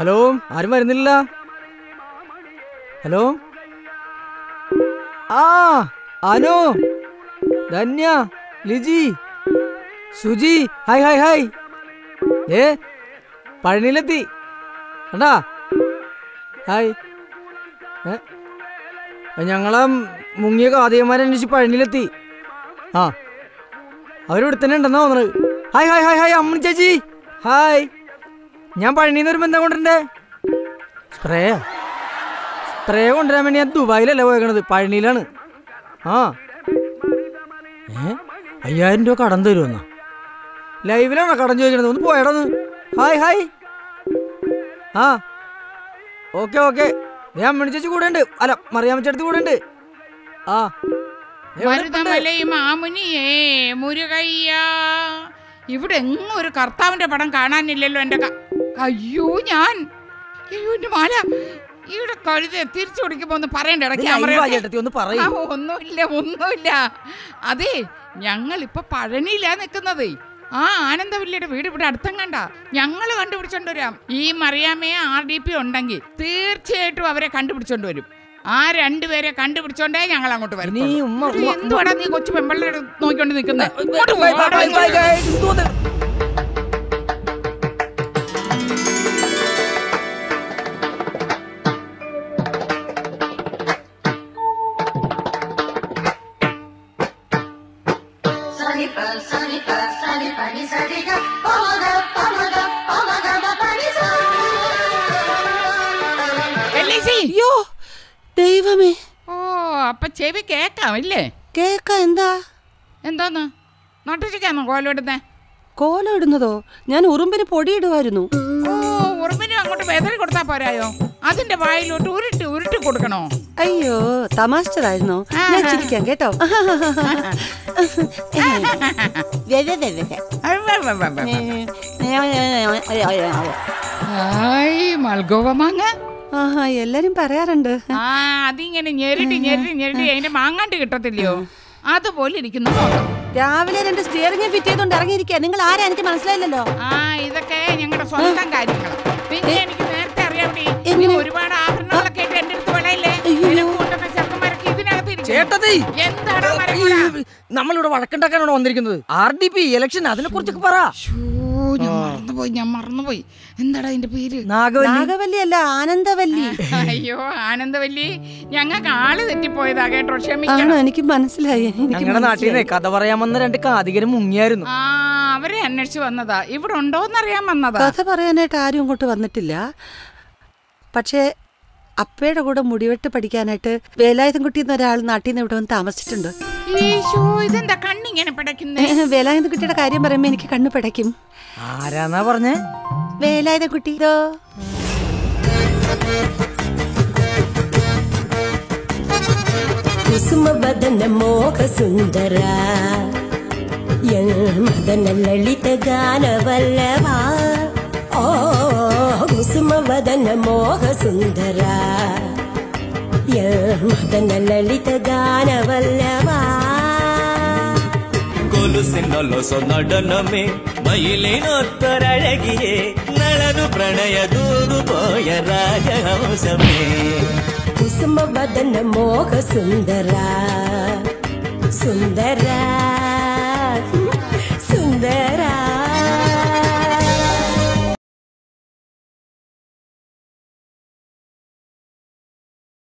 Hello ആരും വരുന്നില്ല hello ആ Anu Dhanya Liji Suji hi hi hi ഏ പഴനിയിലെത്തി കണ്ടാ ഹായ് ഏ ഞങ്ങളെ മുങ്ങിയ കാതിയന്മാരന്വേഷിച്ച് പഴനിയിലെത്തി ആ അവരിവിടെ തന്നെ ഉണ്ടെന്നാ തോന്നുന്നത് ഹായ് ഹായ് ഹായ് ഹായ് അമ്മണി ചേച്ചി ഹായ് ഞാൻ പഴനിന്ന് ഒരു ബന്ധം കൊണ്ടുവരണ്ടേ സ്പ്രേയോ സ്പ്രേ കൊണ്ടുവരാൻ വേണ്ടി ഞാൻ ദുബായിലല്ല പോയേക്കണത് പഴനിയിലാണ് ആ ഏ അയ്യായിരം രൂപ കടം തരുമെന്നാ ലൈവിലാണോ കടം ചോദിക്കണത് ഒന്ന് പോയടന്ന് ഹായ് ഹായ് ആ ഓക്കെ ഓക്കെ ഞാൻ അമ്മണി ചേച്ചി കൂടെ ഉണ്ട് അല്ല മറിയാമ്മ ചേട്ടത്തി കൂടെ ഉണ്ട് ആ ദേ ഇവിടെ ഇപ്പുണ്ട്. മരുതമലൈ മാമുനിയേ മുരുകയ്യ ഇവിടെ എങ്ങും ഒരു കർത്താവിന്റെ പടം കാണാനില്ലല്ലോ എന്റെ ക- അയ്യോ ഞാൻ അയ്യോ എന്റെ മാല ഇവിടെ കഴുത തിരിച്ചു പിടിക്കുമ്പോ ഒന്ന് പറയണ്ട ദേ ഇടയ്ക്ക് ലൈവാ ക്യാമറയൊക്കെ. ചേട്ടത്തി ഒന്ന് പറയും ആ, ഒന്നുമില്ല ഒന്നുമില്ല അതെ ഞങ്ങൾ ഇപ്പൊ പഴനിയിലാ നിൽക്കുന്നത് ആ ആനന്ദവല്ലിയുടെ വീട് ഇവിടെ അടുത്തെങ്ങണ്ട ഞങ്ങൾ കണ്ടുപിടിച്ചോണ്ട് വരാം ഈ മറിയാമ്മയെ ആർ ഡി പി ഉണ്ടെങ്കിൽ തീർച്ചയായിട്ടും അവരെ കണ്ടുപിടിച്ചോണ്ട് വരും ആ രണ്ടുപേരെ കണ്ടുപിടിച്ചോണ്ടേ ഞങ്ങൾ അങ്ങോട്ട് വരും ഇനി ഉമ്മ ഉമ്മ- എന്തുവാടാ നീ കൊച്ചു പെമ്പിള്ളേരെ നോക്കിക്കൊണ്ട് നിൽക്കുന്നത് bye, bye, bye, bye, bye, ഇങ്ങോട്ട്. Sunny fun, sunny fun, sunny funny, sunny ga, pamaga, pamaga, pamaga, ma funny അയ്യോ ദൈവമേ ഓ അപ്പൊ ചെവി കേക്കാം ഇല്ലേ കേക്ക എന്താ എന്തോന്ന് നട്ടുച്ചയ്ക്കാന്നോ കോലിടുന്നേ കോലം ഇടുന്നതോ ഞാൻ ഉറുമ്പിന് പൊടിയിടുമായിരുന്നു ഓ ഉറുമ്പിനും അങ്ങോട്ട് വേദന കൊടുത്താ പോരായോ അതിന്റെ വായിലോട്ട് ഉരുട്ടി ഉരുട്ടി കൊടുക്കണോ അയ്യോ തമാശതായിരുന്നോ ഞാൻ ചിരിക്കാം കേട്ടോ വെ, വെ, വെ, വെ, വെ. ഹായ് മൽഗോവ മാങ്ങ ആഹാ എല്ലാരും പറയാറുണ്ട് ആ അതിങ്ങനെ ഞെരടി ഞെരടി ഞെരടി അതിന്റെ മാങ്ങാണ്ട് കിട്ടത്തില്ലയോ അതുപോലെ ഇരിക്കുന്നു മോട്ടം രാവിലെ രണ്ട് സ്റ്റിയറിംഗ് ഫിറ്റ് ചെയ്തോണ്ട് ഇറങ്ങിയിരിക്കുക നിങ്ങൾ ആരാ എനിക്ക് മനസ്സിലായില്ലല്ലോ ആ ഇതൊക്കെ ഞങ്ങളുടെ സ്വന്തം കാര്യങ്ങൾ പിന്നെ എനിക്ക് നേരത്തെ അറിയാവിടെ നീ എങ്ങനെ? ഒരുപാട് ആഭരണങ്ങളൊക്കെ ആയിട്ട് എന്റെ അടുത്ത് വിളയില്ലേ അയ്യോ. നിനക്ക് കൊണ്ടുവന്ന ചെറുക്കന്മാരൊക്കെ ഇതിനകത്ത് ഇരിക്കുന്നു. ചേട്ടത്തി എന്താടാ മരങ്ങോടാ? നമ്മളിവിടെ വഴക്കുണ്ടാക്കാനാണോ വന്നിരിക്കുന്നത് ആർ ഡി പി ഇലക്ഷൻ അതിനെ കുറിച്ചൊക്കെ പറ ശ്ശോ, ഞാൻ മറന്നുപോയി ഞാൻ മറന്നുപോയി എന്താടാ അതിന്റെ പേര് നാഗവല്ലി നാഗവല്ലി അല്ല ആനന്ദവല്ലി അയ്യോ ആനന്ദവല്ലി ഞങ്ങൾക്ക് ആള് തെറ്റിപ്പോയതാ കേട്ടോ ആണോ ക്ഷമിക്കണം എനിക്ക് മനസ്സിലായി എനിക്ക് ഞങ്ങളുടെ നാട്ടിൽ നിന്ന് മനസ്സിലായി. കഥ പറയാൻ വന്ന രണ്ട് കാതികരും മുങ്ങിയായിരുന്നു ആ അവരെ അന്വേഷിച്ച് വന്നതാ ഇവിടെ ഉണ്ടോന്നറിയാൻ വന്നതാ കഥ പറയാനായിട്ട് ആരും ഇങ്ങോട്ട് വന്നിട്ടില്ല പക്ഷേ അപ്പയുടെ കൂടെ മുടിവെട്ട് പഠിക്കാനായിട്ട് വേലായുധൻകുട്ടി എന്നൊരാൾ നാട്ടിൽ നിന്ന് ഇവിടെ വന്ന് താമസിച്ചിട്ടുണ്ട് ഈശോ ഇതെന്താ കണ്ണിങ്ങനെ പിടയ്ക്കുന്നേ വേലായുധൻകുട്ടിയുടെ കാര്യം പറയുമ്പോൾ എനിക്ക് കണ്ണു പിടയ്ക്കും ആരാന്നാ പറഞ്ഞേ വേലായുധൻകുട്ടി ഇതോ ಕುಸುಮವದನ ಮೋಹ ಸುಂದರ ಮದನ ಲಲಿತ ಗಾನವಲ್ಲವ ಓ ಕುಸುಮವದನ ಮೋಹ ಸುಂದರ ಮದನ ಲಲಿತ ಗಾನವಲ್ಲವ ಕೊಲುಸಿನೊಲೊಸ നടനമേ മയിലിനൊത്തൊരഴകിയേ നളനു പ്രണയ ദൂരു പോയ രാജഹംസമേ ಕುಸುಮವದನ ಮೋಹ ಸುಂದರ ಸುಂದರ